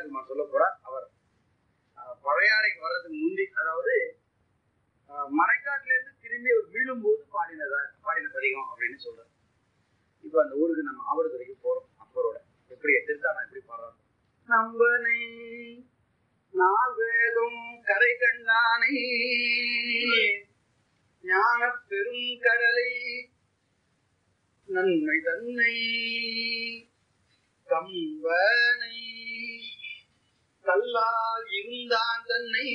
பெருமான் சொல்ல போறார் அவர் அஹ், பழையாறைக்கு வர்றதுக்கு முந்தி அதாவது அஹ், மறைக்காட்டுல இருந்து திரும்பி அவர் வீழும்போது பாடினதா பாடின பதிகம் அப்படின்னு சொல்றாரு இப்ப அந்த ஊருக்கு நம்ம ஆவடுதுறைக்கு போறோம் அப்பரோட எப்படி திருத்தான எப்படி பாடுறோம் நம்பனை நால்வேதும் கரை கண்டானை ஞான பெரும் கடலை நன்மை தன்னை கம்பனை கல்லால் இருந்தான் தன்னை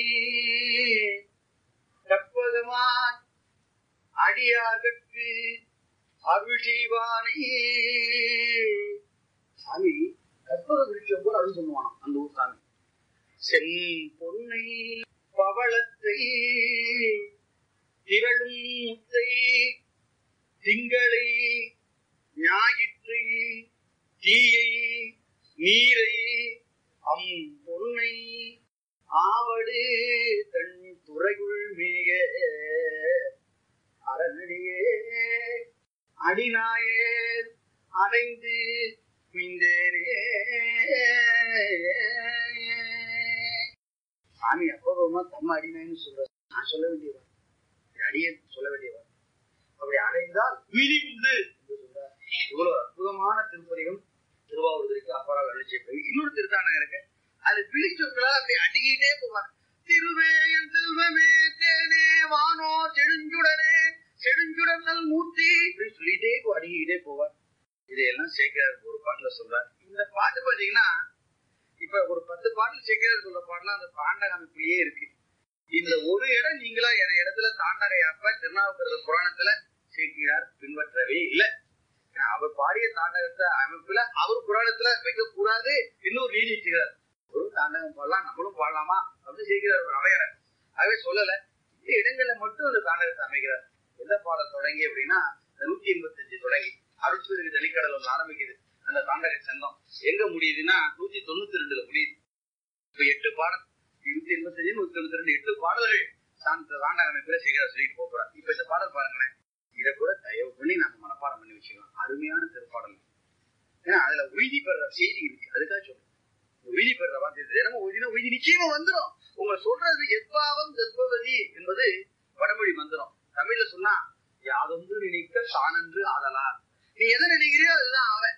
கற்பகமாய் அடியாகற்கு அருள் செய்வானே சாமி கற்பக விருட்சம் போல அருள் சொல்லுவானாம் அந்த ஊர் சாமி செம்பொன்னை பவளத்தை திரளும் முத்தை திங்களை ஞாயிற்றை தீயை நீரை அம் பொன்னை ஆவடு தன் துறையுள் மிக அரணடியே அடிநாயர் அடைந்து மிந்தேனே சாமி அப்போமா தம்ம அடிநாயன்னு சொல்ற நான் சொல்ல வேண்டியவன் அடியன் சொல்ல வேண்டியவன் அப்படி அடைந்தால் வீதி உண்டு என்று சொல்றார் இவ்வளவு அற்புதமான திருப்பதிகம் திருவாவூருக்கு அப்பாரால் அருள் செய்யப்படும் இன்னொரு திருத்தானம் இருக்கு அது விழிச்சொற்களால் அப்படி அடிக்கிட்டே போவார் திருவேயன் செல்வமே தேனே வானோ செடுஞ்சுடனே செடுஞ்சுடனல் மூர்த்தி இப்படி சொல்லிட்டே போ- அடிக்கிட்டே போவார் இதையெல்லாம் சேர்க்கிறார் ஒரு பாட்டுல சொல்றார் இந்த பாட்டு பாத்தீங்கன்னா இப்ப ஒரு பத்து பாடல் சேர்க்கிறார் சொல்ற பாட்டுலாம் அந்த தாண்டக அமைப்பிலேயே இருக்கு இந்த ஒரு இடம் நீங்களா என் இடத்துல தாண்டகையாப்ப திருநாவுக்கரசர் புராணத்துல சேர்க்கிறார் பின்பற்றவே இல்லை ஏன்னா அவர் பாடிய தாண்டகத்தை அமைப்புல அவர் புராணத்துல வைக்க கூடாது இன்னொரு நீதி வச்சுக்கிறார் ஒரு தாண்டகம் பாடலாம் நம்மளும் பாடலாமா அப்படின்னு செய்கிறார் ஒரு அவையரை ஆகவே சொல்லல இந்த இடங்கள்ல மட்டும் அந்த தாண்டகத்தை அமைக்கிறார் எந்த பாடல் தொடங்கி அப்படின்னா இந்த நூத்தி எண்பத்தி அஞ்சு தொடங்கி அருட்சூருக்கு தனிக்கடல் ஒன்று ஆரம்பிக்குது அந்த தாண்டக சந்தம் எங்க முடியுதுன்னா நூத்தி தொண்ணூத்தி ரெண்டுல முடியுது இப்ப எட்டு பாடல் இருநூத்தி எண்பத்தி அஞ்சு நூத்தி தொண்ணூத்தி ரெண்டு எட்டு பாடல்கள் சாந்த தாண்டக அமைப்புல செய்கிறார் சொல்லிட்டு போறார் இப்ப இந்த பாடல் பாருங்களேன் இதை கூட தயவு பண்ணி நம்ம மனப்பாடம் பண்ணி வச்சுக்கலாம் அருமையான திருப்பாடல் ஏன்னா அதுல உய்தி பெற செய்தி இருக்கு அதுக்காக சொல்றேன் இந்த உய்தி பெற வார்த்தை தினமும் உய்தினா உய்தி நிச்சயமா வந்துடும் உங்க சொல்றது எப்பாவம் தத்பவதி என்பது வடமொழி மந்திரம் தமிழ்ல சொன்னா யாதொன்று நினைக்க தானன்று ஆதலால் நீ எதை நினைக்கிறியோ அதுதான் அவன்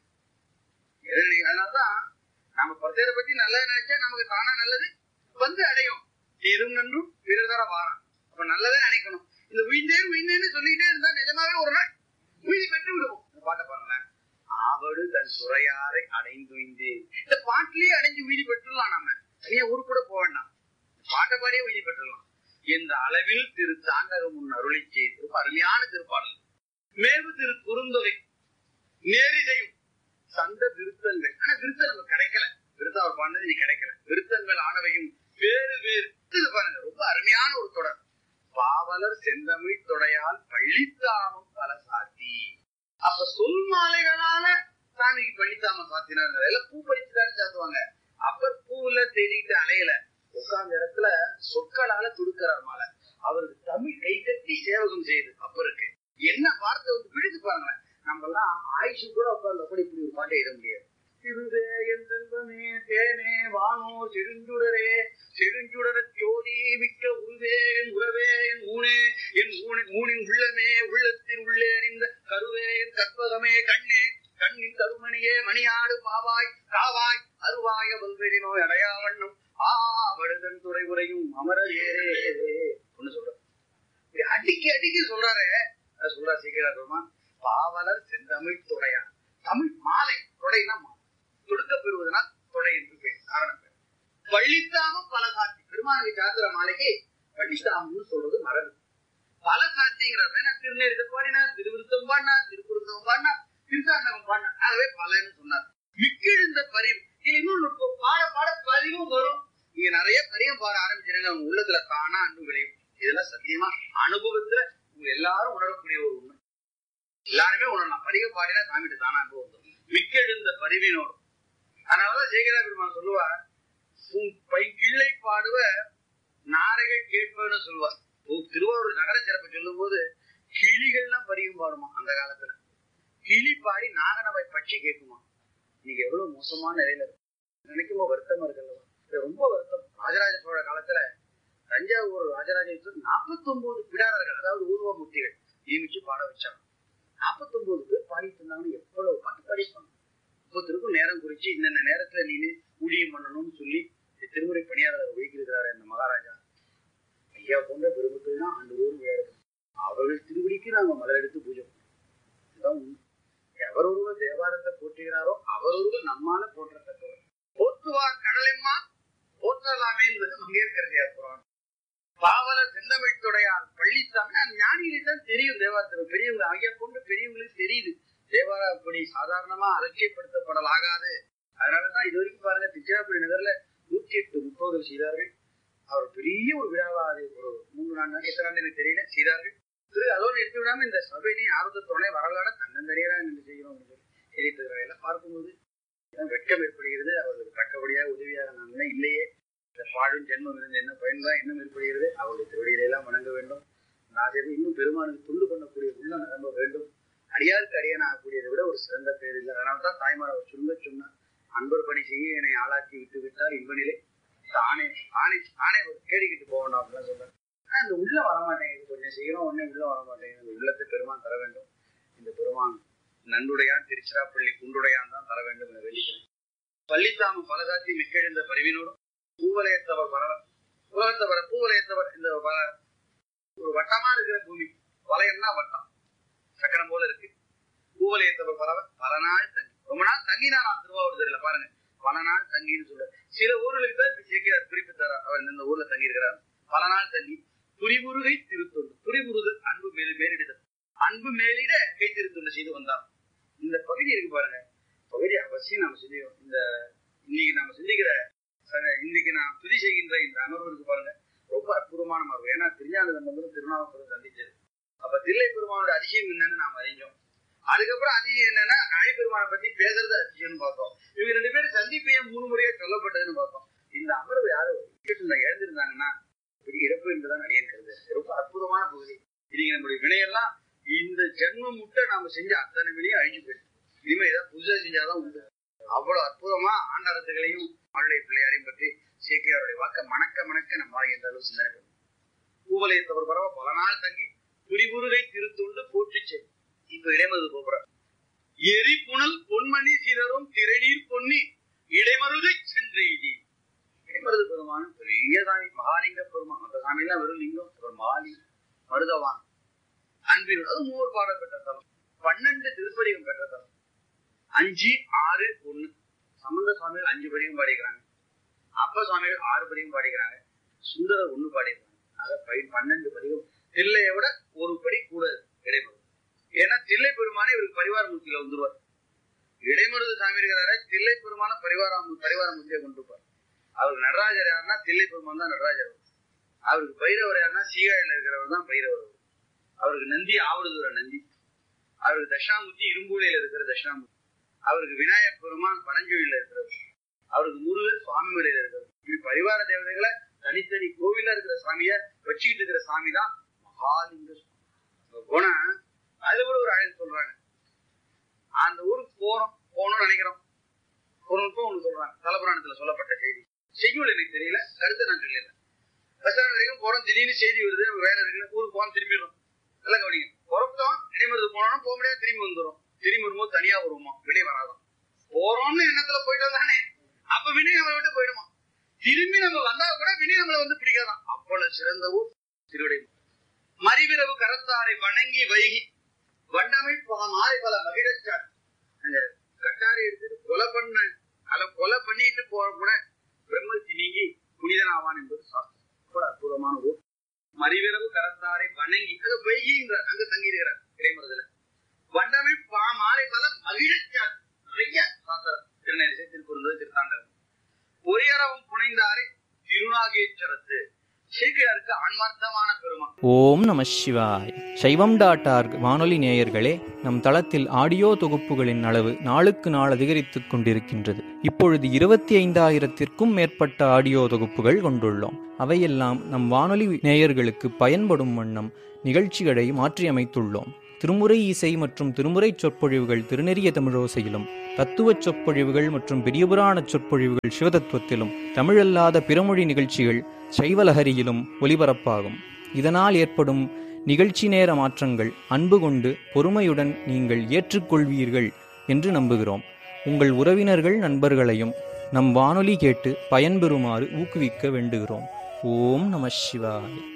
எதை நினைக்க அதனாலதான் நம்ம பரத்தையரை பத்தி நல்லது நினைச்சா நமக்கு தானா நல்லது வந்து அடையும் தீரும் நன்றும் பிறர் தர வாரம் அப்ப நல்லதே நினைக்கணும் இந்த உயிர்ந்தே உயிர்ந்தேன்னு சொல்லிட்டே இருந்தா நிஜமாவே ஒரு நாள் உயிரி பெற்று விடுவோம் இந்த பாட்டை பாருங்களேன் ஆவடு தன் சுரையாரை அடைந்துய்ந்து இந்த பாட்டிலேயே அடைஞ்சு உயிரி பெற்றுலாம் நாம தனியா ஊரு கூட போக வேண்டாம் பாட்டை பாடியே உயிரி பெற்றுலாம் இந்த அளவில் திரு தாண்டகம் முன் அருளி செய்து ரொம்ப அருமையான திருப்பாடல் மேவு திரு குறுந்தொகை நேரிசையும் சந்த விருத்தங்கள் ஆனா விருத்தம் நமக்கு கிடைக்கல விருத்தம் அவர் பண்ணது நீ கிடைக்கல விருத்தங்கள் ஆனவையும் வேறு வேறு இது பாருங்க ரொம்ப அருமையான ஒரு தொடர் பாவலர் செந்தமிழ் தொடையால் பள்ளித்தாமம் பல சாத்தி அப்ப சொல் மாலைகளால சாமிக்கு பள்ளித்தாமம் சாத்தினாங்க எல்லாம் பூ பறிச்சு தானே சாத்துவாங்க அப்பர் பூவுல தேடிட்டு அலையல உட்கார்ந்த இடத்துல சொற்களால துடுக்கிறார் மாலை அவருக்கு தமிழ் கை கட்டி சேவகம் செய்யுது அப்பருக்கு என்ன வார்த்தை வந்து விழுது பாருங்களேன் நம்ம எல்லாம் ஆயுஷு கூட உட்கார்ந்த கூட இப்படி ஒரு பாட்டை எழுத முடியாது திருவே என் செல்வமே தேனே வானோ செடுஞ்சுடரே செடுஞ்சுடர ஜோதி மிக்க உருவே என் உறவே என் ஊனே என் ஊனி ஊனின் உள்ளமே உள்ளத்தின் உள்ளே அணிந்த கருவே என் கற்பகமே கண்ணே கண்ணின் கருமணியே மணியாடு பாவாய் காவாய் அருவாய வல்வெளி நோய் அடையா வண்ணம் ஆ வடுதன் துறை உரையும் அமரர் ஏரே ஒண்ணு சொல்ற இப்படி அடிக்கி அடிக்கி சொல்றாரு அது சொல்றா சீக்கிரம் பெருமான் பாவலர் செந்தமிழ் துறையா தமிழ் மாலை தொடைனா மாலை தொடுக்க பெறுவதனால் தொடை என்று பேர் காரணம் பேர் பள்ளித்தாமம் பல சாத்தி பெருமானுக்கு சாத்திர மாலைக்கு பள்ளித்தாமம்னு சொல்றது மரபு பல சாத்திங்கிறத நான் திருநெறித பாடினா திருவிருத்தம் பாடினா திருக்குருந்தம் பாடினா திருத்தாண்டகம் பாடினா ஆகவே பலன்னு சொன்னார் மிக்கிழுந்த பரிவு இது இன்னும் நுட்பம் பாட பாட பதிவும் வரும் நீங்க நிறைய பரியம் பாட ஆரம்பிச்சிருங்க உங்க உள்ளத்துல தானா அன்பு விளையும் இதெல்லாம் சத்தியமா அனுபவத்துல உங்க எல்லாரும் உணரக்கூடிய ஒரு உண்மை எல்லாருமே உணரலாம் பதிக பாடினா சாமிட்டு தானா அன்பு வந்துடும் மிக்கெழுந்த பரிவினோடு அதனாலதான் சேகரா பெருமான் சொல்லுவார் உன் பை கிள்ளை பாடுவ நாரைகள் கேட்பன்னு சொல்லுவார் உன் திருவாரூர் நகர சிறப்பு சொல்லும் போது கிளிகள்லாம் பரியும் பாடுமா அந்த காலத்துல கிளி பாடி நாகனவை பட்சி கேட்குமா நீங்க எவ்வளவு மோசமான நிலையில இருக்கு நினைக்கும் போது வருத்தமா இருக்குல்ல இது ரொம்ப வருத்தம் ராஜராஜ சோழ காலத்துல தஞ்சாவூர் ராஜராஜ நாற்பத்தி ஒன்பது பிடாரர்கள் அதாவது ஊர்வமூர்த்திகள் நியமிச்சு பாட வச்சாங்க நாற்பத்தி ஒன்பது பேர் பாடிட்டு இருந்தாங்கன்னு எவ்வளவு பாட்டு பாடிப்பாங்க ஒவ்வொருத்தருக்கும் நேரம் குறிச்சு இன்னென்ன நேரத்துல நீ ஊழியம் பண்ணணும்னு சொல்லி திருமுறை பணியாளர் ஒதுக்கியிருக்கிறாரு அந்த மகாராஜா ஐயா போன்ற பெருமக்கள் தான் ஆண்டு ஊர் விளையாடுது அவர்கள் திருவடிக்கு நாம மலர் எடுத்து பூஜை பண்ணணும் இதுதான் உண்மை எவர் ஒருவர் தேவாரத்தை போற்றுகிறாரோ அவர் ஒருவர் நம்மால போற்றத்தக்கவர் போற்றுவார் கடலெம்மா போற்றலாமே என்பது மங்கேற்கரசியார் புராணம் பாவல செந்தமிழ்த்துடையார் பள்ளித்தாங்க ஞானிகளுக்கு தான் தெரியும் தேவாரத்தில் பெரியவங்க ஐயா போன்ற பெரியவங்களுக்கு தெரியுது தேவார அப்படி சாதாரணமா அலட்சியப்படுத்தப்படலாகாது அதனாலதான் இது வரைக்கும் பாருங்க திருச்சிராப்பள்ளி நகர்ல நூத்தி எட்டு முப்பது செய்தார்கள் அவர் பெரிய ஒரு விழாவா அது ஒரு மூணு நாலு நாள் எத்தனை நாள் எனக்கு தெரியல செய்தார்கள் திரு அதோடு எடுத்து விடாம இந்த சபையினை ஆர்வத்தோட வரலாட தன்னந்தனியா நின்று செய்கிறோம் என்று சொல்லி செய்திருக்கிறவர்கள் பார்க்கும்போது வெட்கம் ஏற்படுகிறது அவர்களுக்கு தக்கபடியாக உதவியாக நான் இல்லையே இந்த பாடும் ஜென்மம் இருந்து என்ன பயன்தான் என்ன ஏற்படுகிறது அவருடைய திருவடிகளை எல்லாம் வணங்க வேண்டும் நாசரி இன்னும் பெருமானுக்கு துண்டு பண்ணக்கூடிய உள்ள நிரம்ப வேண்டும் அடியாருக்கு அடியான் ஆகக்கூடியதை விட ஒரு சிறந்த பேர் இல்லை அதனால தான் தாய்மார் அவர் சுருங்க சொன்னார் அன்பர் பணி செய்ய என்னை ஆளாக்கி விட்டு விட்டால் இன்ப நிலை தானே தானே தானே கேடிக்கிட்டு போகணும் அப்படிலாம் சொல்றாரு ஆனா இந்த உள்ள வரமாட்டேங்குது கொஞ்சம் செய்யணும் உடனே உள்ள வரமாட்டேங்குது இந்த உள்ளத்தை பெருமான் தர வேண்டும் இந்த பெருமான் நன்றுடையான் திருச்சிராப்பள்ளி குண்டுடையான் தான் தர வேண்டும் என வேண்டிக்கிறேன் பள்ளித்தாம பலதாத்தி மிக்கெழுந்த பரிவினோடும் பூவலயத்தவர் பரவ உலகத்தவர் பூவலயத்தவர் இந்த ஒரு வட்டமா இருக்கிற பூமி வளையம்னா வட்டம் சக்கரம் போல இருக்கு பூவலயத்தவர் பரவ பல நாள் தங்கி ரொம்ப நாள் தங்கினா நான் திருவாவூர் தெரியல பாருங்க பல நாள் தங்கின்னு சொல்ற சில ஊர்களுக்கு தான் சேர்க்கிறார் குறிப்பிட்டார் அவர் இந்த ஊர்ல தங்கி இருக்கிறார் பல நாள் தங்கி துரிபுருகை திருத்தொண்டு துரிபுருதல் அன்பு மேல் மேலிடுதல் அன்பு மேலிட கை திருத்தொண்டு செய்து வந்தார் இந்த பகுதி இருக்கு பாருங்க பகுதி அவசியம் நம்ம செஞ்சோம் இந்த இன்னைக்கு நம்ம சிந்திக்கிற இன்னைக்கு நான் துதி செய்கின்ற இந்த அமர்வு இருக்கு பாருங்க ரொம்ப அற்புதமான அமர்வு ஏன்னா திருஞான சம்பந்தம் திருநாவுக்கரம் சந்திச்சது அப்ப தில்லை பெருமானோட அதிசயம் என்னன்னு நாம் அறிஞ்சோம் அதுக்கப்புறம் அதிசயம் என்னன்னா காளி பெருமானை பத்தி பேசுறது அதிசயம்னு பார்த்தோம் இவங்க ரெண்டு பேரும் சந்திப்பையே மூணு முறையா சொல்லப்பட்டதுன்னு பார்த்தோம் இந்த அமர்வு யாரும் எழுந்திருந்தாங்கன்னா பெரிய இறப்பு என்றுதான் அடியிருக்கிறது ரொம்ப அற்புதமான பகுதி இன்னைக்கு நம்முடைய வினையெல்லாம் இந்த ஜென்மம் முட்டை நாம செஞ்ச அத்தனை வினையும் அழிஞ்சு போயிடும் இனிமே ஏதாவது புதுசா செஞ்சாதான் உண்டு அவ்வளவு அற்புதமா ஆண்டாரத்துகளையும் மழை பிள்ளையாரையும் பற்றி சேக்கியாருடைய வாக்க மணக்க மணக்க நம்ம என்ற அளவு சிந்தனை பண்ணும் பூவலயத்தவர் பரவ பல நாள் தங்கி புரிபுருகை திருத்துண்டு போற்றி செய் இப்ப இடைமருது போற எரி புனல் பொன்மணி சிலரும் திரைநீர் பொன்னி இடைமருதை சென்றெய்தி இடைமருது பெருமான் பெரிய சாமி மகாலிங்க பெருமான் அந்த சாமி எல்லாம் வெறும் லிங்கம் ஒரு மகாலி மருதவான் அன்பினோட அது மூவர் பாடல் பெற்ற தலம் பன்னெண்டு திருப்பதிகம் பெற்ற தலம் அஞ்சு ஆறு ஒண்ணு சம்பந்த சுவாமிகள் அஞ்சு படியும் பாடிக்கிறாங்க அப்ப சுவாமிகள் ஆறு படியும் பாடிக்கிறாங்க சுந்தரர் ஒண்ணு பாடிக்கிறாங்க ஆக பன்னெண்டு பதிகம் தில்லையை விட ஒரு படி கூட இடைமருது ஏன்னா தில்லை பெருமானே இவருக்கு பரிவார மூர்த்தியில வந்துருவார் இடைமருது சாமி இருக்கிறார தில்லை பெருமான பரிவார பரிவார மூர்த்தியை கொண்டிருப்பார் அவருக்கு நடராஜர் யாருன்னா தில்லை பெருமான் தான் நடராஜர் அவருக்கு பைரவர் யாருன்னா சீகாழில இருக்கிறவர் தான் பைரவர் அவருக்கு நந்தி ஆவடுதுற நந்தி அவருக்கு தட்சிணாமூர்த்தி இரும்பூலையில இருக்கிற தட்சிணாமூர்த்தி அவருக்கு விநாயகப் பெருமான் பரஞ்சோயில இருக்கிறவர் அவருக்கு முருகர் சுவாமி மலையில இருக்கிறது இப்படி பரிவார தேவதைகளை தனித்தனி கோவிலா இருக்கிற சாமிய வச்சுக்கிட்டு இருக்கிற சாமி தான் மகாலிங்க போனா அதுல கூட ஒரு அழகு சொல்றாங்க அந்த ஊருக்கு போறோம் போகணும்னு நினைக்கிறோம் போகணும் ஒண்ணு சொல்றாங்க தலபுராணத்துல சொல்லப்பட்ட செய்தி செய்யுள் எனக்கு தெரியல கருத்து நான் தெரியல பஸ் ஸ்டாண்ட் வரைக்கும் போறோம் திடீர்னு செய்தி வருது நம்ம வேலை இருக்கு ஊருக்கு போகணும் திரும்பிடுறோம் நல்லா கவனிங்க புறப்பட்டோம் இடைமருது போனோம்னா போக முடியாது திரும்பி வந்துடும் திரும்பி வரும்போது தனியா வருவோமா வினை வராதான் போறோம்னு எண்ணத்துல போயிட்டு தானே அப்ப வினை நம்மளை விட்டு போயிடுமா திரும்பி நம்ம வந்தா கூட வினை நம்மளை வந்து பிடிக்காதான் அவ்வளவு சிறந்த ஊர் திருவிடை மறிவிரவு கரத்தாரை வணங்கி வைகி வண்டமை மாலை பல மகிழச்சார் அந்த கட்டாரை எடுத்துட்டு கொலை பண்ண அல கொலை பண்ணிட்டு போற கூட பிரம்மத்தி நீங்கி புனிதனாவான் என்பது சாஸ்திரம் அற்புதமான ஊர் மறிவிரவு கரத்தாரை வணங்கி அது வைகின்ற அங்க தங்கி இருக்கிறார் இடைமருதுல வண்டமை பா மாலை பல மகிழச்சார் நிறைய சாஸ்திரம் திருநெரிசை திருக்குறள் திருத்தாண்டகம் பொறியரவம் புனைந்தாரை திருநாகேஸ்வரத்து சேக்கியாருக்கு ஆன்மார்த்தமான பெருமான் ஓம் நம சிவாய் சைவம் டாட் ஆர்க் வானொலி நேயர்களே நம் தளத்தில் ஆடியோ தொகுப்புகளின் அளவு நாளுக்கு நாள் அதிகரித்துக் கொண்டிருக்கின்றது இப்பொழுது இருபத்தி ஐந்தாயிரத்திற்கும் மேற்பட்ட ஆடியோ தொகுப்புகள் கொண்டுள்ளோம் அவையெல்லாம் நம் வானொலி நேயர்களுக்கு பயன்படும் வண்ணம் நிகழ்ச்சிகளை மாற்றியமைத்துள்ளோம் திருமுறை இசை மற்றும் திருமுறை சொற்பொழிவுகள் திருநெறிய தமிழோசையிலும் தத்துவச் சொற்பொழிவுகள் மற்றும் பெரியபுராண சொற்பொழிவுகள் சிவதத்துவத்திலும் தமிழல்லாத பிறமொழி நிகழ்ச்சிகள் சைவலஹரியிலும் ஒலிபரப்பாகும் இதனால் ஏற்படும் நிகழ்ச்சி நேர மாற்றங்கள் அன்பு கொண்டு பொறுமையுடன் நீங்கள் ஏற்றுக்கொள்வீர்கள் என்று நம்புகிறோம் உங்கள் உறவினர்கள் நண்பர்களையும் நம் வானொலி கேட்டு பயன்பெறுமாறு ஊக்குவிக்க வேண்டுகிறோம் ஓம் நம சிவாய்